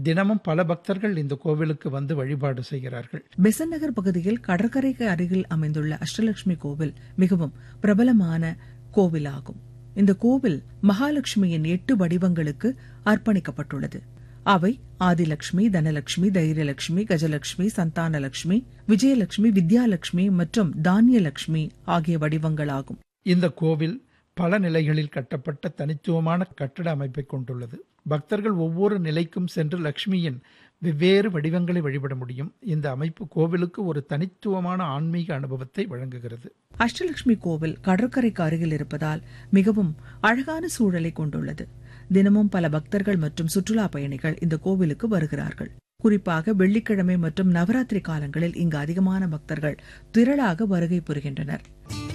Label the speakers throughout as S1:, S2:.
S1: தினமும் பல பக்தர்கள் இந்த கோவிலுக்கு வந்து வழிபாடு செய்கிறார்கள்
S2: பெசன் நகர் பகுதியில் கடற்கரைக்கு அருகில் அமைந்துள்ள அஷ்டலட்சுமி கோவில் மிகவும் பிரபலமான கோவிலாகும் இந்த கோவில் மகாலட்சுமியின் எட்டு வடிவங்களுக்கு அர்ப்பணிக்கப்பட்டுள்ளது அவை ஆதிலட்சுமி தனலட்சுமி தைரியலட்சுமி கஜலட்சுமி சந்தானலட்சுமி விஜயலட்சுமி வித்யாலட்சுமி மற்றும் தானியலட்சுமி ஆகிய வடிவங்களாகும்
S1: இந்த கோவில் பல நிலைகளில் கட்டப்பட்ட தனித்துவமான கட்டட அமைப்பை கொண்டுள்ளது பக்தர்கள் ஒவ்வொரு நிலைக்கும் சென்று லட்சுமியின் வெவ்வேறு வடிவங்களை வழிபட முடியும் இந்த அமைப்பு கோவிலுக்கு ஒரு தனித்துவமான ஆன்மீக அனுபவத்தை வழங்குகிறது
S2: அஷ்டலட்சுமி கோவில் கடற்கரைக்கு அருகில் இருப்பதால் மிகவும் அழகான சூழலை கொண்டுள்ளது தினமும் பல பக்தர்கள் மற்றும் சுற்றுலா பயணிகள் இந்த கோவிலுக்கு வருகிறார்கள் குறிப்பாக வெள்ளிக்கிழமை மற்றும் நவராத்திரி காலங்களில் இங்கு அதிகமான பக்தர்கள் திரளாக வருகை புரிகின்றனர்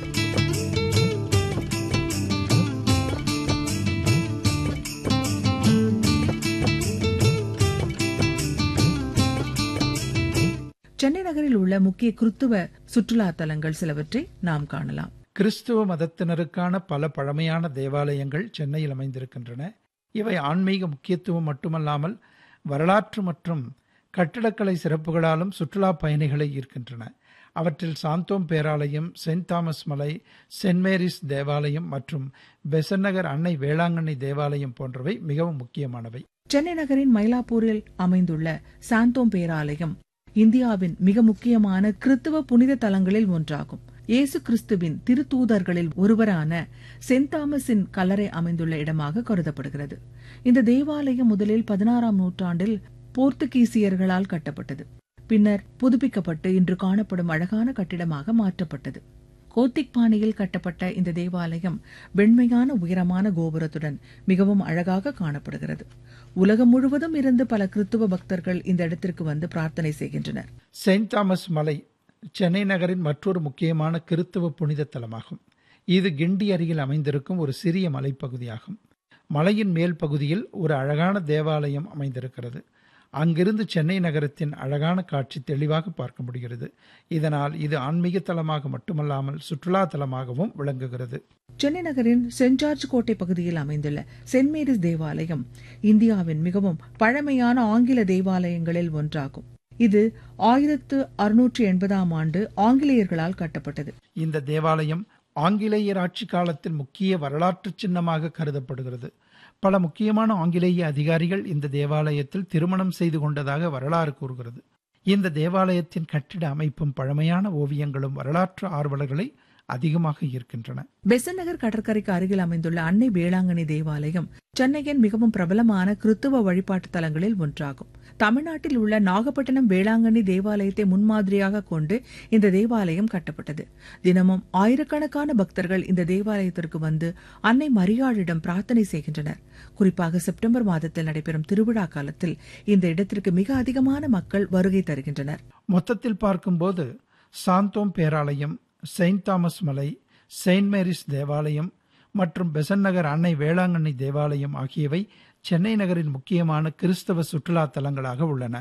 S2: சென்னை நகரில் உள்ள முக்கிய கிறித்துவ சுற்றுலா தலங்கள் சிலவற்றை நாம் காணலாம்
S1: கிறிஸ்துவ மதத்தினருக்கான பல பழமையான தேவாலயங்கள் சென்னையில் அமைந்திருக்கின்றன இவை ஆன்மீக முக்கியத்துவம் மட்டுமல்லாமல் வரலாற்று மற்றும் கட்டிடக்கலை சிறப்புகளாலும் சுற்றுலா பயணிகளை ஈர்க்கின்றன அவற்றில் சாந்தோம் பேராலயம் செயின்ட் தாமஸ் மலை சென்ட் மேரிஸ் தேவாலயம் மற்றும் பெசன்னகர் அன்னை வேளாங்கண்ணி தேவாலயம் போன்றவை மிகவும் முக்கியமானவை
S2: சென்னை நகரின் மயிலாப்பூரில் அமைந்துள்ள சாந்தோம் பேராலயம் இந்தியாவின் மிக முக்கியமான கிறித்துவ புனித தலங்களில் ஒன்றாகும் இயேசு கிறிஸ்துவின் திருத்தூதர்களில் ஒருவரான சென்ட் தாமஸின் கல்லறை அமைந்துள்ள இடமாக கருதப்படுகிறது இந்த தேவாலயம் முதலில் பதினாறாம் நூற்றாண்டில் போர்த்துகீசியர்களால் கட்டப்பட்டது பின்னர் புதுப்பிக்கப்பட்டு இன்று காணப்படும் அழகான கட்டிடமாக மாற்றப்பட்டது கோத்திக் பாணியில் கட்டப்பட்ட இந்த தேவாலயம் வெண்மையான உயரமான கோபுரத்துடன் மிகவும் அழகாக காணப்படுகிறது உலகம் முழுவதும் இருந்து பல கிறித்துவ பக்தர்கள் இந்த இடத்திற்கு வந்து பிரார்த்தனை செய்கின்றனர்
S1: செயின்ட் தாமஸ் மலை சென்னை நகரின் மற்றொரு முக்கியமான கிறித்துவ புனித தலமாகும் இது கிண்டி அருகில் அமைந்திருக்கும் ஒரு சிறிய மலைப்பகுதியாகும் மலையின் மேல் பகுதியில் ஒரு அழகான தேவாலயம் அமைந்திருக்கிறது அங்கிருந்து சென்னை நகரத்தின் அழகான காட்சி தெளிவாக பார்க்க முடிகிறது இதனால் இது ஆன்மீக தலமாக மட்டுமல்லாமல் சுற்றுலா தலமாகவும் விளங்குகிறது
S2: சென்னை நகரின் சென்ட் ஜார்ஜ் கோட்டை பகுதியில் அமைந்துள்ள சென்ட் மேரிஸ் தேவாலயம் இந்தியாவின் மிகவும் பழமையான ஆங்கில தேவாலயங்களில் ஒன்றாகும் இது ஆயிரத்து அறுநூற்றி எண்பதாம் ஆண்டு ஆங்கிலேயர்களால் கட்டப்பட்டது
S1: இந்த தேவாலயம் ஆங்கிலேயர் ஆட்சி காலத்தில் முக்கிய வரலாற்று சின்னமாக கருதப்படுகிறது பல முக்கியமான ஆங்கிலேய அதிகாரிகள் இந்த தேவாலயத்தில் திருமணம் செய்து கொண்டதாக வரலாறு கூறுகிறது இந்த தேவாலயத்தின் கட்டிட அமைப்பும் பழமையான ஓவியங்களும் வரலாற்று ஆர்வலர்களை அதிகமாக ஈர்க்கின்றன
S2: பெசன் நகர் கடற்கரைக்கு அருகில் அமைந்துள்ள அன்னை வேளாங்கண்ணி தேவாலயம் சென்னையின் மிகவும் பிரபலமான கிறித்துவ வழிபாட்டு தலங்களில் ஒன்றாகும் தமிழ்நாட்டில் உள்ள நாகப்பட்டினம் வேளாங்கண்ணி தேவாலயத்தை முன்மாதிரியாக கொண்டு இந்த தேவாலயம் கட்டப்பட்டது தினமும் ஆயிரக்கணக்கான பக்தர்கள் இந்த தேவாலயத்திற்கு வந்து அன்னை மரியாளிடம் பிரார்த்தனை செய்கின்றனர் குறிப்பாக செப்டம்பர் மாதத்தில் நடைபெறும் திருவிழா காலத்தில் இந்த இடத்திற்கு மிக அதிகமான மக்கள் வருகை தருகின்றனர்
S1: மொத்தத்தில் பார்க்கும்போது சாந்தோம் பேராலயம் செயின்ட் தாமஸ் மலை செயின்ட் மேரிஸ் தேவாலயம் மற்றும் பெசன் நகர் அன்னை வேளாங்கண்ணி தேவாலயம் ஆகியவை சென்னை நகரின் முக்கியமான கிறிஸ்தவ சுற்றுலா தலங்களாக உள்ளன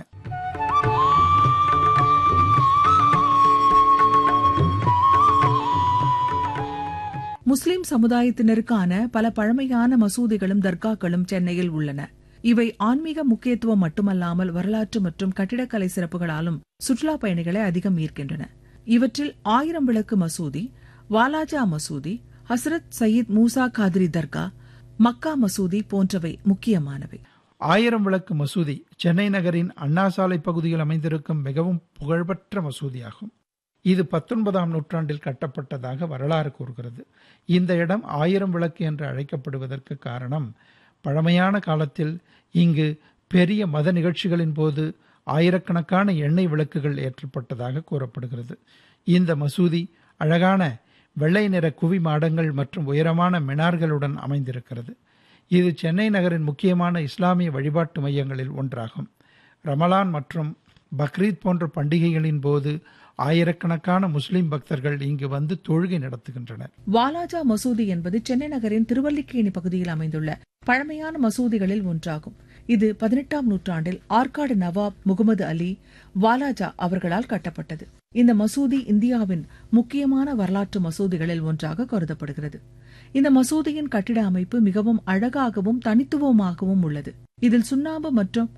S2: முஸ்லிம் சமுதாயத்தினருக்கான பல பழமையான மசூதிகளும் தர்காக்களும் சென்னையில் உள்ளன இவை ஆன்மீக முக்கியத்துவம் மட்டுமல்லாமல் வரலாற்று மற்றும் கட்டிடக்கலை சிறப்புகளாலும் சுற்றுலா பயணிகளை அதிகம் ஈர்க்கின்றன இவற்றில் ஆயிரம் விளக்கு மசூதி வாலாஜா மசூதி ஹசரத் சயீத் மூசா காதிரி தர்கா மக்கா மசூதி போன்றவை முக்கியமானவை
S1: ஆயிரம் விளக்கு மசூதி சென்னை நகரின் அண்ணா சாலை பகுதியில் அமைந்திருக்கும் மிகவும் புகழ்பெற்ற மசூதியாகும் இது பத்தொன்பதாம் நூற்றாண்டில் கட்டப்பட்டதாக வரலாறு கூறுகிறது இந்த இடம் ஆயிரம் விளக்கு என்று அழைக்கப்படுவதற்கு காரணம் பழமையான காலத்தில் இங்கு பெரிய மத நிகழ்ச்சிகளின் போது ஆயிரக்கணக்கான எண்ணெய் விளக்குகள் ஏற்றப்பட்டதாக கூறப்படுகிறது இந்த மசூதி அழகான வெள்ளை நிற குவி மாடங்கள் மற்றும் உயரமான மினார்களுடன் அமைந்திருக்கிறது இது சென்னை நகரின் முக்கியமான இஸ்லாமிய வழிபாட்டு மையங்களில் ஒன்றாகும் ரமலான் மற்றும் பக்ரீத் போன்ற பண்டிகைகளின் போது ஆயிரக்கணக்கான முஸ்லிம் பக்தர்கள் இங்கு வந்து தொழுகை நடத்துகின்றனர்
S2: வாலாஜா மசூதி என்பது சென்னை நகரின் திருவல்லிக்கேணி பகுதியில் அமைந்துள்ள பழமையான மசூதிகளில் ஒன்றாகும் இது பதினெட்டாம் நூற்றாண்டில் ஆற்காடு நவாப் முகமது அலி வாலாஜா அவர்களால் கட்டப்பட்டது இந்த மசூதி இந்தியாவின் முக்கியமான வரலாற்று மசூதிகளில் ஒன்றாக கருதப்படுகிறது இந்த மசூதியின் கட்டிட அமைப்பு மிகவும் அழகாகவும் தனித்துவமாகவும் உள்ளது இதில் சுண்ணாம்பு மற்றும்